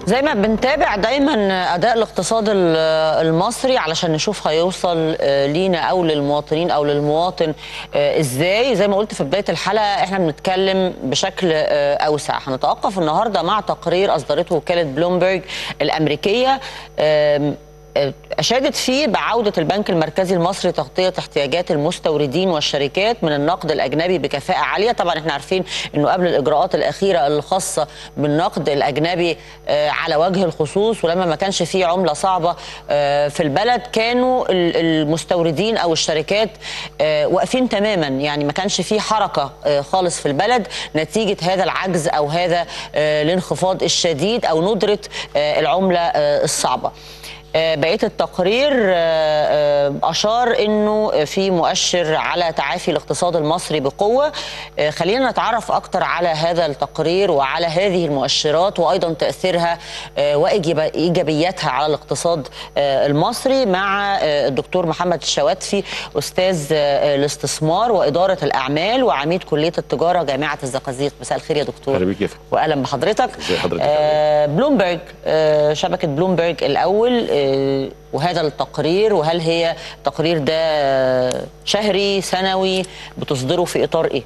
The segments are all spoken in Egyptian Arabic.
زي ما بنتابع دايما اداء الاقتصاد ال- المصري علشان نشوف هيوصل آه، لينا او للمواطنين او للمواطن آه، ازاي زي ما قلت في بدايه الحلقه احنا بنتكلم بشكل آه، اوسع هنتوقف النهارده مع تقرير اصدرته وكاله بلومبرج الامريكيه آم، أشادت فيه بعودة البنك المركزي المصري تغطية احتياجات المستوردين والشركات من النقد الأجنبي بكفاءة عالية طبعا احنا عارفين أنه قبل الإجراءات الأخيرة الخاصة بالنقد الأجنبي آه، على وجه الخصوص ولما ما كانش فيه عملة صعبة آه، في البلد كانوا ال- المستوردين أو الشركات آه، واقفين تماما يعني ما كانش فيه حركة آه، خالص في البلد نتيجة هذا العجز أو هذا آه، الانخفاض الشديد أو ندرة آه، العملة آه، الصعبة آه، بقيه التقرير آه، آه، اشار انه في مؤشر على تعافي الاقتصاد المصري بقوه آه، خلينا نتعرف اكتر على هذا التقرير وعلى هذه المؤشرات وايضا تاثيرها آه، وايجابياتها على الاقتصاد آه، المصري مع آه، الدكتور محمد الشواتفي استاذ آه، الاستثمار واداره الاعمال وعميد كليه التجاره جامعه الزقازيق مساء الخير يا دكتور اهلا بيك يا فندم. واهلا بحضرتك ازي حضرتك؟ آه بلومبرج آه شبكه بلومبرج الاول آه وهذا التقرير وهل هي التقرير ده آه، شهري سنوي بتصدره في اطار ايه؟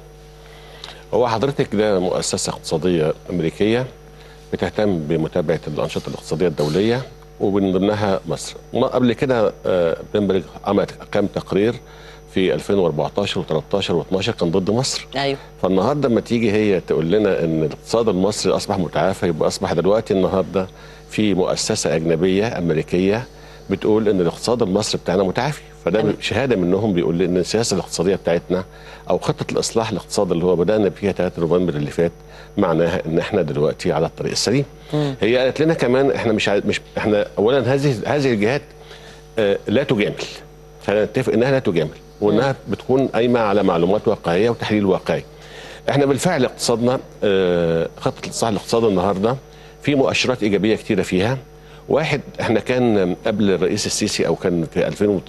هو حضرتك ده مؤسسه اقتصاديه امريكيه بتهتم بمتابعه الانشطه الاقتصاديه الدوليه ومن ضمنها مصر. وما- قبل كده آه، بلومبرج عملت كام تقرير في 2014 و13 و12 كان ضد مصر. ايوه فالنهارده لما تيجي هي تقول لنا ان الاقتصاد المصري اصبح متعافى يبقى اصبح دلوقتي النهارده في مؤسسه اجنبيه امريكيه بتقول ان الاقتصاد المصري بتاعنا متعافي فده تمام. شهاده منهم بيقول ان السياسه الاقتصاديه بتاعتنا او خطه الاصلاح الاقتصادي اللي هو بدانا فيها 3 نوفمبر اللي فات معناها ان احنا دلوقتي على الطريق السليم. هي قالت لنا كمان احنا مش عاي- مش احنا اولا هذه هذه الجهات آه، لا تجامل خلينا نتفق انها لا تجامل وانها بتكون قايمه على معلومات واقعيه وتحليل واقعي. احنا بالفعل اقتصادنا آه، خطه الاصلاح الاقتصادي النهارده في مؤشرات ايجابيه كتيره فيها. واحد احنا كان قبل الرئيس السيسي او كان في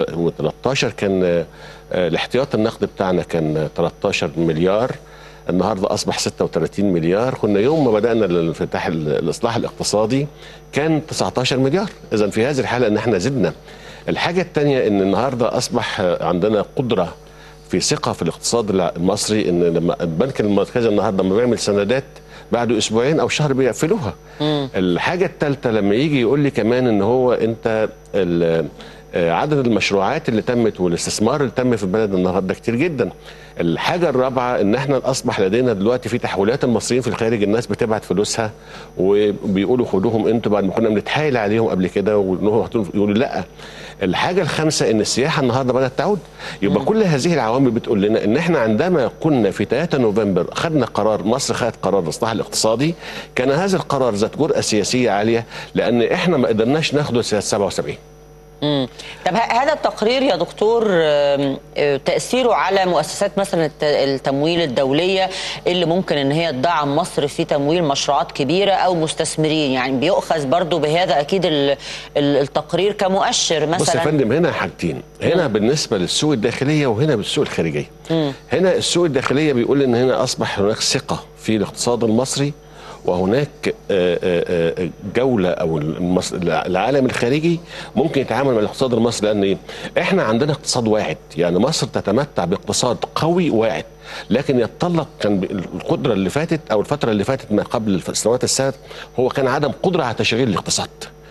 2013 كان آه، آه، الاحتياط النقد بتاعنا كان 13 مليار النهارده اصبح 36 مليار كنا يوم ما بدانا الانفتاح الاصلاح الاقتصادي كان 19 مليار اذا في هذه الحاله ان احنا زدنا الحاجه الثانيه ان النهارده اصبح عندنا قدره في ثقه في الاقتصاد المصري ان لما البنك المركزي النهارده لما بيعمل سندات بعد اسبوعين او شهر بيقفلوها الحاجه الثالثه لما يجي يقول لي كمان ان هو انت ال- آه، عدد المشروعات اللي تمت والاستثمار اللي تم في البلد النهارده كتير جدا. الحاجه الرابعه ان احنا اصبح لدينا دلوقتي في تحويلات المصريين في الخارج الناس بتبعت فلوسها وبيقولوا خدوهم انتوا بعد ما كنا بنتحايل عليهم قبل كده وانهم يقولوا لا. الحاجه الخامسه ان السياحه النهارده بدات تعود يبقى كل هذه العوامل بتقول لنا ان احنا عندما كنا في 3 نوفمبر خدنا قرار مصر خدت قرار الاصلاح الاقتصادي كان هذا القرار ذات جرأه سياسيه عاليه لان احنا ما قدرناش ناخده سنه 77 مم. طب ه- هذا التقرير يا دكتور آم، آه، تأثيره على مؤسسات مثلا الت- التمويل الدولية اللي ممكن ان هي تدعم مصر في تمويل مشروعات كبيرة او مستثمرين يعني بيؤخذ برضو بهذا اكيد ال- ال- التقرير كمؤشر بص يا مثلا فندم هنا حاجتين هنا بالنسبه للسوق الداخليه وهنا بالسوق الخارجيه هنا السوق الداخليه بيقول ان هنا اصبح هناك ثقه في الاقتصاد المصري وهناك آه، آه، آه، جوله او المص- العالم الخارجي ممكن يتعامل مع الاقتصاد المصري لان ايه؟ احنا عندنا اقتصاد واعد يعني مصر تتمتع باقتصاد قوي واعد لكن يتطلب كان القدره اللي فاتت او الفتره اللي فاتت ما قبل السنوات السابقه هو كان عدم قدره على تشغيل الاقتصاد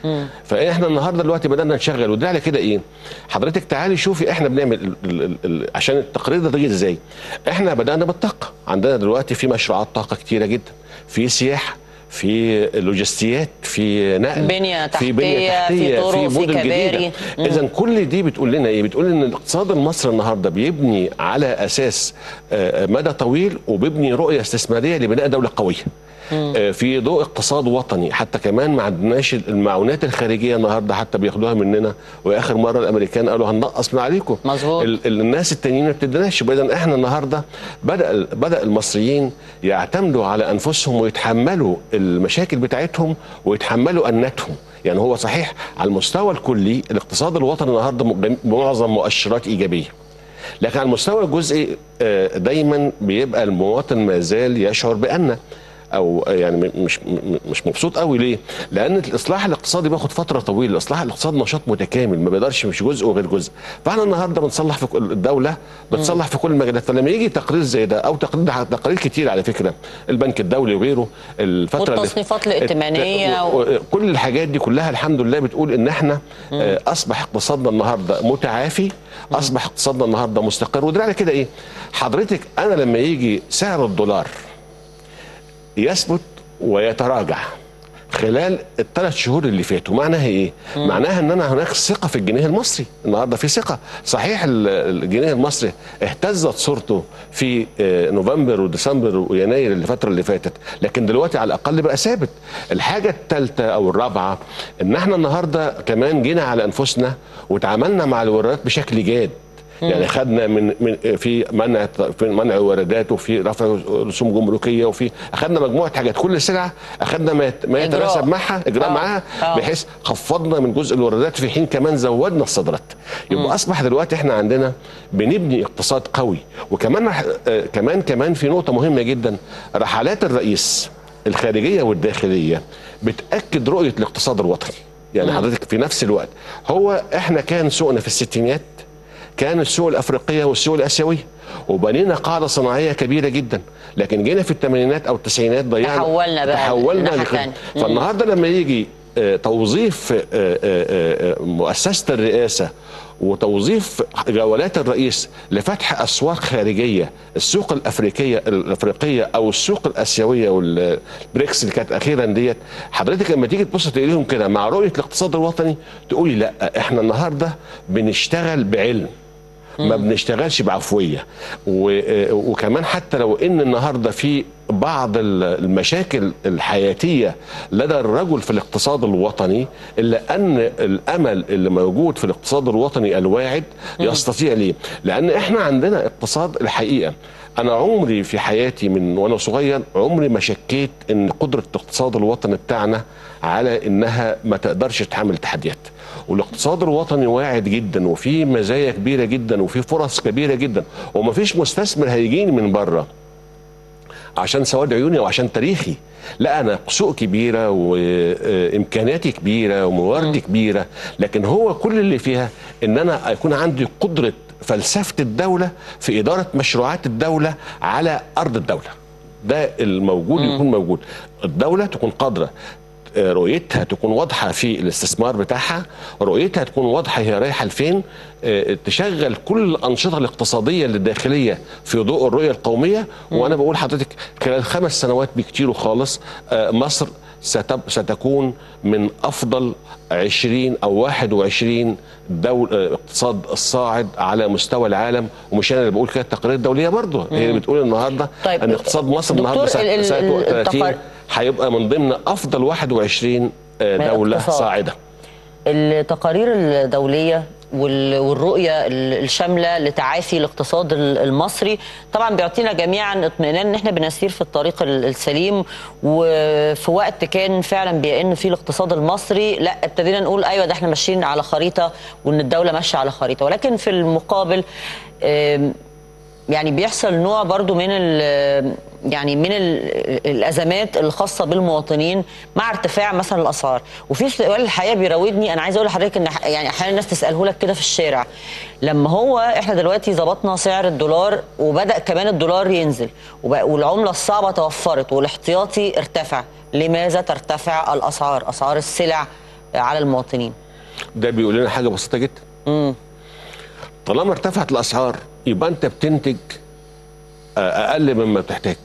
فاحنا النهارده دلوقتي بدانا نشغل وده على كده ايه حضرتك تعالي شوفي احنا بنعمل ال ال ال ال عشان التقرير ده جه ازاي احنا بدانا بالطاقه عندنا دلوقتي في مشروعات طاقه كتيره جدا في سياحه في لوجستيات في نقل بنية في بنيه تحتية، تحتيه في طرق، في مدن كباري. جديده مم. اذا كل دي بتقول لنا ايه بتقول ان الاقتصاد المصري النهارده بيبني على اساس آه، مدى طويل وبيبني رؤيه استثماريه لبناء دوله قويه آه، في ضوء اقتصاد وطني حتى كمان ما عندناش المعونات الخارجيه النهارده حتى بياخدوها مننا واخر مره الامريكان قالوا هننقص من عليكم مظبوط. ال- ال- الناس التانيين ما بتديناش يبقى اذا احنا النهارده بدا بدا المصريين يعتمدوا على انفسهم ويتحملوا المشاكل بتاعتهم ويتحملوا اناتهم يعني هو صحيح على المستوى الكلي الاقتصاد الوطني النهارده م- معظم مؤشرات ايجابيه لكن على المستوى الجزئي آه، دايما بيبقى المواطن ما زال يشعر بان او يعني م- مش م- مش مبسوط قوي ليه؟ لان الاصلاح الاقتصادي بياخد فتره طويله، الاصلاح الاقتصادي نشاط متكامل ما بيقدرش مش جزء وغير جزء، فاحنا النهارده بنصلح في كل- الدوله بتصلح في كل المجالات، فلما يجي تقرير زي ده او تقرير تقارير كتير على فكره البنك الدولي وغيره الفتره اللي- والتصنيفات الائتمانية الت- و- كل الحاجات دي كلها الحمد لله بتقول ان احنا آه، اصبح اقتصادنا النهارده متعافي اصبح اقتصادنا النهارده مستقر وده على كده ايه حضرتك انا لما يجي سعر الدولار يثبت ويتراجع خلال الثلاث شهور اللي فاتوا معناها ايه؟ معناها ان انا هناك ثقه في الجنيه المصري، النهارده في ثقه، صحيح ال- الجنيه المصري اهتزت صورته في آه، نوفمبر وديسمبر ويناير الفتره اللي فاتت، لكن دلوقتي على الاقل بقى ثابت. الحاجه الثالثه او الرابعه ان احنا النهارده كمان جينا على انفسنا وتعاملنا مع الواردات بشكل جاد. يعني خدنا من من في منع في منع واردات وفي رفع رسوم جمركيه وفي اخذنا مجموعه حاجات كل سلعه اخذنا ما يت- ما إجراء. يتناسب معها اجراء آه. معاها آه. بحيث خفضنا من جزء الواردات في حين كمان زودنا الصادرات يبقى اصبح دلوقتي احنا عندنا بنبني اقتصاد قوي وكمان رح آه كمان كمان في نقطه مهمه جدا رحلات الرئيس الخارجيه والداخليه بتاكد رؤيه الاقتصاد الوطني يعني حضرتك في نفس الوقت هو احنا كان سوقنا في الستينات كان السوق الافريقيه والسوق الاسيويه وبنينا قاعده صناعيه كبيره جدا لكن جينا في الثمانينات او التسعينات ضيعنا تحولنا بقى تحولنا لناحية لخ- تانية. مم. فالنهارده لما يجي آه، توظيف آه، آه، آه، مؤسسه الرئاسه وتوظيف جولات الرئيس لفتح اسواق خارجيه السوق الافريقيه الافريقيه او السوق الاسيويه والبريكس اللي كانت اخيرا ديت حضرتك لما تيجي تبص تلاقيهم كده مع رؤيه الاقتصاد الوطني تقولي لا احنا النهارده بنشتغل بعلم ما بنشتغلش بعفويه و- وكمان حتى لو ان النهارده في بعض ال- المشاكل الحياتيه لدى الرجل في الاقتصاد الوطني الا ان الامل اللي موجود في الاقتصاد الوطني الواعد يستطيع ليه؟ لان احنا عندنا اقتصاد الحقيقه انا عمري في حياتي من وانا صغير عمري ما شكيت ان قدره الاقتصاد الوطني بتاعنا على انها ما تقدرش تحمل تحديات والاقتصاد الوطني واعد جدا وفيه مزايا كبيره جدا وفيه فرص كبيره جدا ومفيش مستثمر هيجيني من بره عشان سواد عيوني او عشان تاريخي لا انا سوق كبيره وامكانياتي كبيره ومواردي كبيره لكن هو كل اللي فيها ان انا يكون عندي قدره فلسفه الدوله في اداره مشروعات الدوله على ارض الدوله ده الموجود يكون موجود الدوله تكون قادره آه، رؤيتها تكون واضحه في الاستثمار بتاعها رؤيتها تكون واضحه هي رايحه لفين آه، تشغل كل الانشطه الاقتصاديه الداخليه في ضوء الرؤيه القوميه وانا بقول حضرتك خلال خمس سنوات بكتير خالص آه، مصر ستب ستكون من افضل 20 او 21 دول آه، اقتصاد الصاعد على مستوى العالم ومش انا اللي بقول كده التقارير الدوليه برضه هي اللي بتقول النهارده طيب، ان اقتصاد مصر دكتور، النهارده ال- ال- سنه سنه ال- 30 التقار- هيبقى من ضمن افضل 21 آه، من دوله الاقتصاد. صاعده التقارير الدولية وال- والرؤية ال- الشاملة لتعافي الاقتصاد ال- المصري طبعا بيعطينا جميعا اطمئنان ان احنا بنسير في الطريق ال- السليم وفي وقت كان فعلا بيئن فيه الاقتصاد المصري لا ابتدينا نقول ايوه ده احنا ماشيين على خريطة وان الدولة ماشية على خريطة ولكن في المقابل آم، يعني بيحصل نوع برضو من ال يعني من ال الازمات الخاصه بالمواطنين مع ارتفاع مثلا الاسعار وفي سؤال الحقيقه بيراودني انا عايزه اقول لحضرتك ان ح- يعني احيانا الناس تساله لك كده في الشارع لما هو احنا دلوقتي ظبطنا سعر الدولار وبدا كمان الدولار ينزل وبقى- والعمله الصعبه توفرت والاحتياطي ارتفع لماذا ترتفع الاسعار اسعار السلع على المواطنين ده بيقول لنا حاجه بسيطه جدا طالما ارتفعت الاسعار يبقى انت بتنتج آه، اقل مما بتحتاج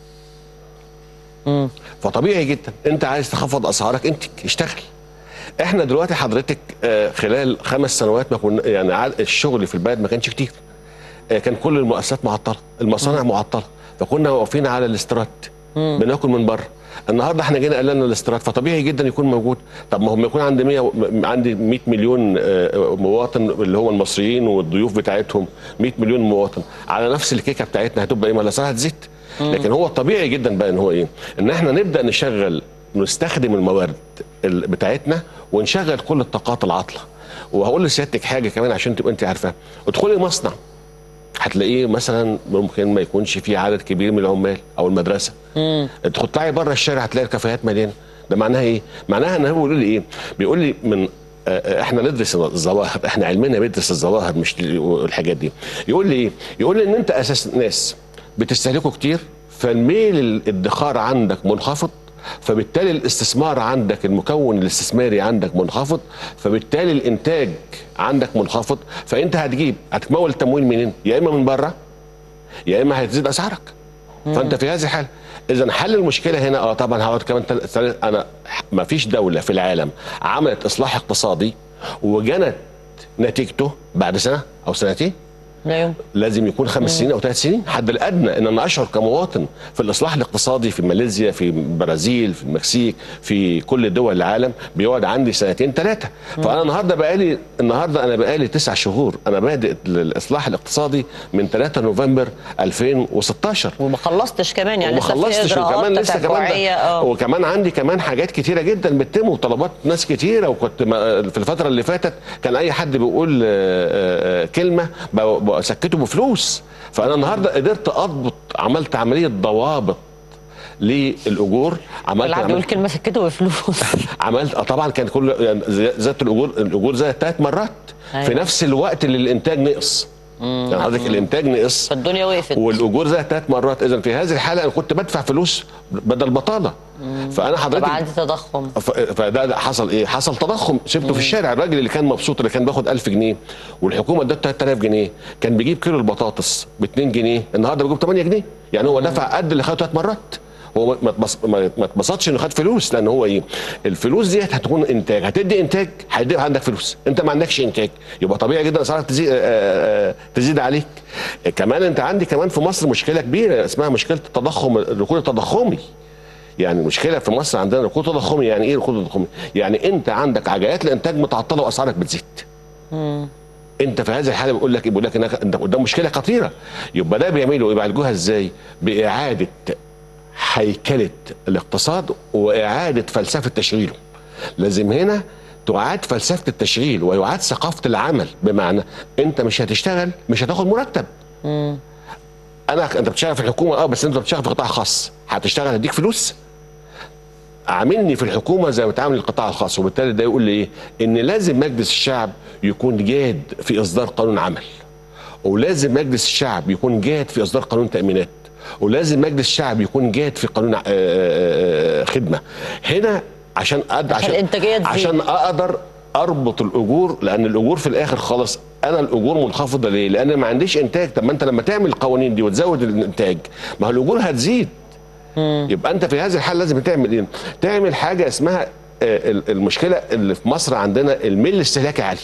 فطبيعي جدا انت عايز تخفض اسعارك انتج اشتغل احنا دلوقتي حضرتك آه، خلال خمس سنوات ما كنا يعني عاد- الشغل في البلد ما كانش كتير آه، كان كل المؤسسات معطله المصانع معطله فكنا واقفين على الاستيراد بناكل من بره النهارده احنا جينا قللنا الاستيراد فطبيعي جدا يكون موجود طب ما هم يكون عندي 100 و- م- عندي 100 مليون آه، مواطن اللي هو المصريين والضيوف بتاعتهم 100 مليون مواطن على نفس الكيكه بتاعتنا هتبقى ايه ما الاسعار هتزيد لكن هو الطبيعي جدا بقى ان هو ايه ان احنا نبدا نشغل نستخدم الموارد ال- بتاعتنا ونشغل كل الطاقات العاطله وهقول لسيادتك حاجه كمان عشان تبقى انت عارفاها ادخلي مصنع هتلاقيه مثلا ممكن ما يكونش فيه عدد كبير من العمال او المدرسه تطلعي بره الشارع هتلاقي الكافيهات مليانه ده معناها ايه معناها ان هو بيقول لي ايه بيقول لي من آه، احنا ندرس الظواهر احنا علمنا بيدرس الظواهر مش الحاجات دي يقول لي ايه يقول لي ان انت اساس ناس بتستهلكوا كتير فالميل الادخار عندك منخفض فبالتالي الاستثمار عندك المكون الاستثماري عندك منخفض فبالتالي الانتاج عندك منخفض فانت هتجيب هتمول التمويل منين يا اما من بره يا اما هتزيد اسعارك فانت في هذه الحاله اذا حل المشكله هنا اه طبعا هقعد كمان تل- تل- انا ما فيش دوله في العالم عملت اصلاح اقتصادي وجنت نتيجته بعد سنه او سنتين لا يمكن لازم يكون خمس سنين او ثلاث سنين حد الادنى ان انا اشعر كمواطن في الاصلاح الاقتصادي في ماليزيا في البرازيل في المكسيك في كل دول العالم بيقعد عندي سنتين ثلاثه فانا النهارده بقالي النهارده انا بقالي تسع شهور انا بادئ الاصلاح الاقتصادي من 3 نوفمبر 2016 وما خلصتش كمان يعني وما لسه في خلصتش اجراءات وكمان لسه كمان تتبعية، ده اه وكمان عندي كمان حاجات كتيره جدا بتتم وطلبات ناس كتيره وكنت ما- في الفتره اللي فاتت كان اي حد بيقول آه، آه، آه، كلمه ب- بسكته بفلوس فانا النهارده قدرت اضبط عملت عمليه ضوابط للاجور عملت العب يقول عملت, كلمه سكته بفلوس عملت آه طبعا كان كل يعني زادت الاجور الاجور زادت ثلاث مرات أيوة. في نفس الوقت اللي الانتاج نقص يعني حضرتك الانتاج نقص فالدنيا وقفت والاجور زادت ثلاث مرات اذا في هذه الحاله انا كنت بدفع فلوس بدل بطاله فانا طب حضرتك عندي تضخم ف- فده ده حصل ايه؟ حصل تضخم شفته في الشارع الراجل اللي كان مبسوط اللي كان بياخد 1000 جنيه والحكومه ادته 3000 جنيه كان بيجيب كيلو البطاطس ب 2 جنيه النهارده بيجيب 8 جنيه يعني هو دفع قد اللي خده ثلاث مرات هو ما اتبص- ما ما اتبسطش انه خد فلوس لان هو ايه؟ الفلوس ديت هتكون انتاج هتدي انتاج هيدي عندك فلوس انت ما عندكش انتاج يبقى طبيعي جدا اسعارك تزيد آه، آه، تزيد عليك كمان انت عندي كمان في مصر مشكله كبيره اسمها مشكله التضخم الركود التضخمي يعني المشكله في مصر عندنا ركود تضخمي يعني ايه ركود تضخمي؟ يعني انت عندك عجلات الانتاج متعطله واسعارك بتزيد. انت في هذه الحاله بيقول لك ايه؟ بيقول لك انك انت قدام مشكله خطيره يبقى ده بيعملوا يعالجوها ازاي؟ باعاده هيكله الاقتصاد واعاده فلسفه تشغيله. لازم هنا تعاد فلسفه التشغيل ويعاد ثقافه العمل بمعنى انت مش هتشتغل مش هتاخد مرتب. انا انت بتشتغل في الحكومه اه بس انت بتشتغل في قطاع خاص هتشتغل هديك فلوس عاملني في الحكومه زي ما بتعامل القطاع الخاص وبالتالي ده يقول لي ايه ان لازم مجلس الشعب يكون جاد في اصدار قانون عمل ولازم مجلس الشعب يكون جاد في اصدار قانون تامينات ولازم مجلس الشعب يكون جاد في قانون آه، آه، آه، خدمه هنا عشان أد... عشان الإنتاجية تزيد. عشان اقدر اربط الاجور لان الاجور في الاخر خالص انا الاجور منخفضه ليه؟ لان ما عنديش انتاج طب ما انت لما تعمل القوانين دي وتزود الانتاج ما هو الاجور هتزيد يبقى انت في هذه الحاله لازم تعمل ايه؟ تعمل حاجه اسمها آه، ال- المشكله اللي في مصر عندنا الميل الاستهلاكي عالي.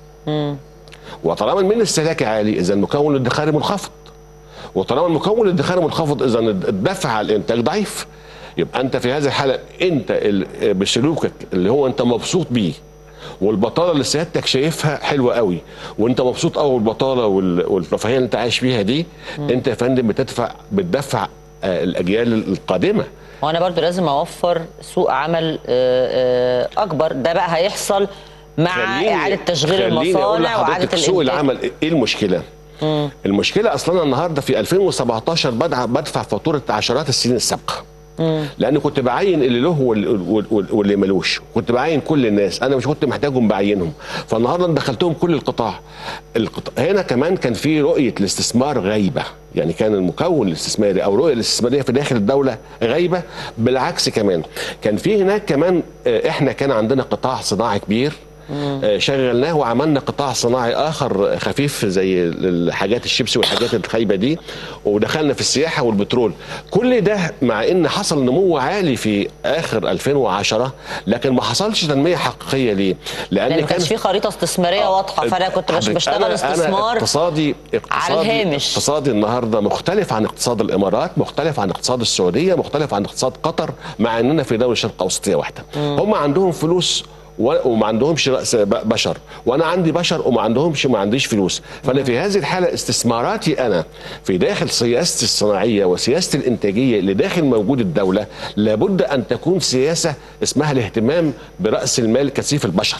وطالما الميل الاستهلاكي عالي اذا المكون الادخاري منخفض. وطالما المكون الادخاري منخفض اذا الدفع على الانتاج ضعيف. يبقى انت في هذه الحاله انت ال- بسلوكك اللي هو انت مبسوط بيه والبطاله اللي سيادتك شايفها حلوه قوي وانت مبسوط قوي بالبطاله وال- والرفاهيه اللي انت عايش فيها دي انت يا فندم بتدفع بتدفع آه، الاجيال القادمه وانا برضو لازم اوفر سوق عمل آه، آه، اكبر ده بقى هيحصل مع خليني- اعاده تشغيل خليني أقول المصانع واعاده لحضرتك سوق الانتاج العمل ايه المشكله؟ المشكله اصلا النهارده في 2017 بدع بدفع فاتوره عشرات السنين السابقه لان كنت بعين اللي له وال- وال- وال- واللي ملوش كنت بعين كل الناس انا مش كنت محتاجهم بعينهم فالنهارده أنا دخلتهم كل القطاع القطاع هنا كمان كان في رؤيه الاستثمار غايبه يعني كان المكون الاستثماري او الرؤيه الاستثماريه في داخل الدوله غايبه بالعكس كمان كان في هناك كمان آه، احنا كان عندنا قطاع صناعي كبير آه، شغلناه وعملنا قطاع صناعي اخر خفيف زي الحاجات الشيبسي والحاجات الخايبه دي ودخلنا في السياحه والبترول كل ده مع ان حصل نمو عالي في اخر 2010 لكن ما حصلش تنميه حقيقيه ليه؟ لان لان ما كانش في خريطه استثماريه واضحه فانا كنت مش حضرتك، بشتغل أنا- أنا استثمار اقتصادي اقتصادي الهامش. اقتصادي النهارده مختلف عن اقتصاد الامارات مختلف عن اقتصاد السعوديه مختلف عن اقتصاد قطر مع اننا في دوله شرق اوسطيه واحده هم عندهم فلوس و- وما عندهمش رأس ب- بشر وانا عندي بشر وما عندهمش ما عنديش فلوس فانا في هذه الحاله استثماراتي انا في داخل سياستي الصناعيه وسياستي الانتاجيه اللي داخل موجود الدوله لابد ان تكون سياسه اسمها الاهتمام براس المال كثيف البشر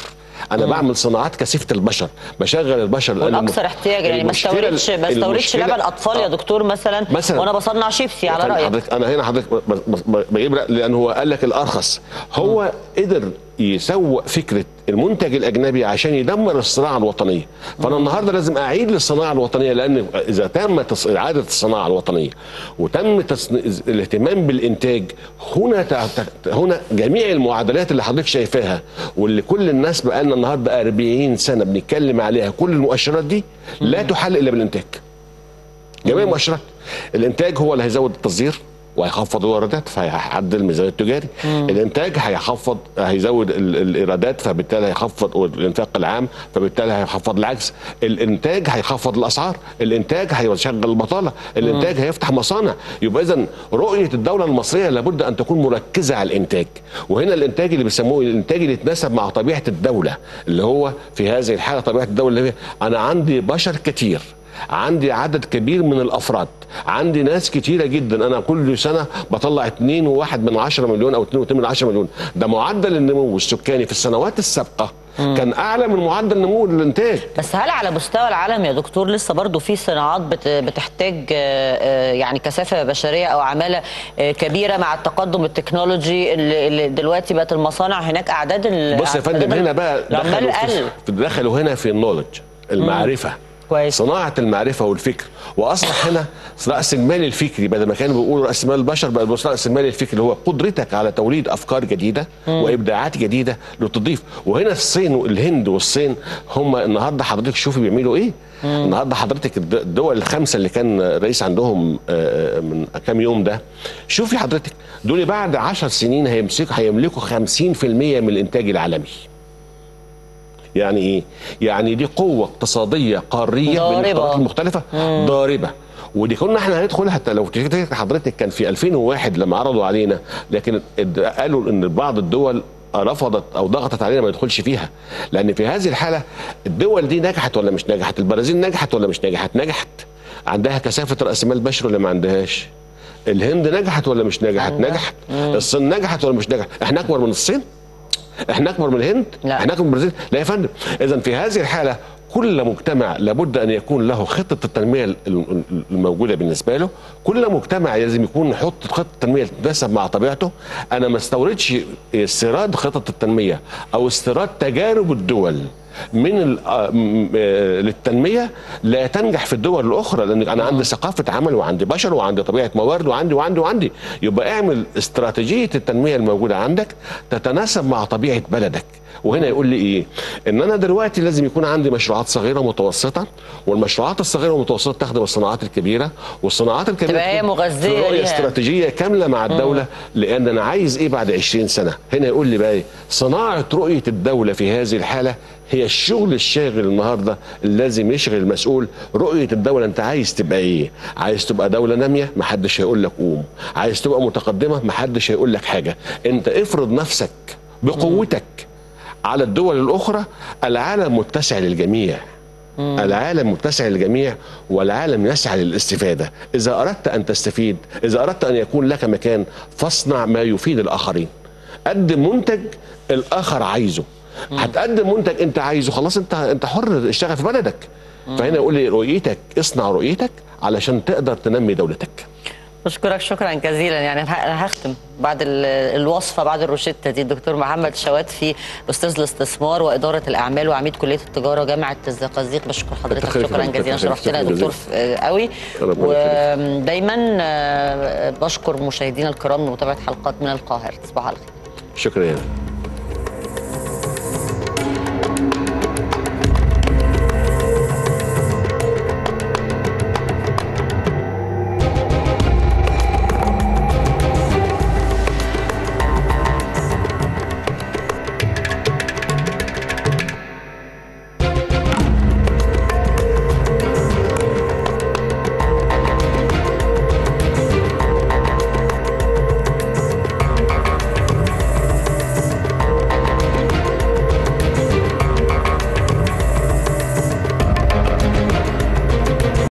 انا بعمل صناعات كثيفه البشر بشغل البشر لأن والاكثر الم- احتياجا يعني ما المشكلة- استوردش ما استوردش المشكلة- لبن اطفال يا آه. دكتور مثلا, مثلاً. وانا بصنع شيبسي على يعني رايك حضرتك انا هنا حضرتك ب- ب- ب- بجيب رأ- لان هو قال لك الارخص هو قدر يسوق فكره المنتج الاجنبي عشان يدمر الصناعه الوطنيه فانا النهارده لازم اعيد للصناعه الوطنيه لان اذا تم تص- اعاده الصناعه الوطنيه وتم تصن... الاهتمام بالانتاج هنا ت... ت- هنا جميع المعادلات اللي حضرتك شايفاها واللي كل الناس بقى لنا النهارده 40 سنه بنتكلم عليها كل المؤشرات دي لا تحل الا بالانتاج جميع المؤشرات الانتاج هو اللي هيزود التصدير وهيخفض الواردات فهيعدل الميزان التجاري الانتاج هيخفض هيزود ال- الايرادات فبالتالي هيخفض الانفاق العام فبالتالي هيخفض العجز الانتاج هيخفض الاسعار الانتاج هيشغل البطاله الانتاج هيفتح مصانع يبقى اذا رؤيه الدوله المصريه لابد ان تكون مركزه على الانتاج وهنا الانتاج اللي بيسموه الانتاج اللي يتناسب مع طبيعه الدوله اللي هو في هذه الحاله طبيعه الدوله اللي هي انا عندي بشر كتير عندي عدد كبير من الافراد عندي ناس كتيره جدا انا كل سنه بطلع 2 وواحد من 10 مليون او 2 من 10 مليون ده معدل النمو السكاني في السنوات السابقه كان اعلى من معدل نمو الانتاج بس هل على مستوى العالم يا دكتور لسه برضو في صناعات بت- بتحتاج آه، آه، يعني كثافه بشريه او عماله آه، كبيره مع التقدم التكنولوجي اللي اللي دلوقتي بقت المصانع هناك اعداد ال- بص يا فندم أعداد هنا بقى العمال دخلوا قل في دخلوا هنا في النولج المعرفه كويس. صناعه المعرفه والفكر واصبح هنا راس المال الفكري بدل ما كانوا بيقولوا راس مال البشر بقى بيقولوا راس المال الفكري اللي هو قدرتك على توليد افكار جديده وابداعات جديده لتضيف وهنا الصين والهند والصين هم النهارده حضرتك شوفي بيعملوا ايه النهارده حضرتك الد- الدول الخمسه اللي كان رئيس عندهم آه، من كام يوم ده شوفي حضرتك دول بعد عشر سنين هيمسكوا هيملكوا 50% من الانتاج العالمي يعني ايه؟ يعني دي قوة اقتصادية قارية ضاربة. من القارات المختلفة ضاربة ودي كنا احنا هندخل حتى لو تفتكر حضرتك كان في 2001 لما عرضوا علينا لكن اد- قالوا ان بعض الدول رفضت او ضغطت علينا ما ندخلش فيها لان في هذه الحاله الدول دي نجحت ولا مش نجحت البرازيل نجحت ولا مش نجحت نجحت عندها كثافه راس مال بشري ولا ما عندهاش الهند نجحت ولا مش نجحت نجحت الصين نجحت ولا مش نجحت احنا اكبر من الصين احنا اكبر من الهند لا. احنا اكبر من البرازيل لا يا فندم اذا في هذه الحاله كل مجتمع لابد ان يكون له خطه التنميه ال- ال- الموجوده بالنسبه له كل مجتمع لازم يكون يحط خطه تنميه تتناسب مع طبيعته انا ما استوردش استيراد خطط التنميه او استيراد تجارب الدول من ال- آه، م- آه، للتنميه لا تنجح في الدول الاخرى لان انا عندي ثقافه عمل وعندي بشر وعندي طبيعه موارد وعندي وعندي وعندي يبقى اعمل استراتيجيه التنميه الموجوده عندك تتناسب مع طبيعه بلدك وهنا يقول لي ايه ان انا دلوقتي لازم يكون عندي مشروعات صغيره ومتوسطه والمشروعات الصغيره والمتوسطه تخدم الصناعات الكبيره والصناعات الكبيره تبقى هي تكون مغذية في رؤيه ليها. استراتيجيه كامله مع الدوله لان انا عايز ايه بعد 20 سنه هنا يقول لي بقى إيه؟ صناعه رؤيه الدوله في هذه الحاله هي الشغل الشاغل النهارده اللي لازم يشغل المسؤول رؤيه الدوله انت عايز تبقى ايه عايز تبقى دوله ناميه محدش هيقول لك قوم عايز تبقى متقدمه محدش هيقول لك حاجه انت افرض نفسك بقوتك على الدول الاخرى العالم متسع للجميع العالم متسع للجميع والعالم يسعى للاستفاده اذا اردت ان تستفيد اذا اردت ان يكون لك مكان فاصنع ما يفيد الاخرين قدم منتج الاخر عايزه هتقدم منتج انت عايزه خلاص انت انت حر اشتغل في بلدك فهنا يقول لي رؤيتك اصنع رؤيتك علشان تقدر تنمي دولتك بشكرك شكرا جزيلا يعني انا هختم بعد ال- الوصفه بعد الروشته دي الدكتور محمد شوات في استاذ الاستثمار واداره الاعمال وعميد كليه التجاره جامعه الزقازيق بشكر حضرتك تخيل شكرا حضرتك، جزيلا تخيل، شرفتنا يا شكراً دكتور جزيلاً. ف- قوي ربنا يخليك. ودايما آه، بشكر مشاهدينا الكرام لمتابعه حلقات من القاهره تصبحوا على خير شكرا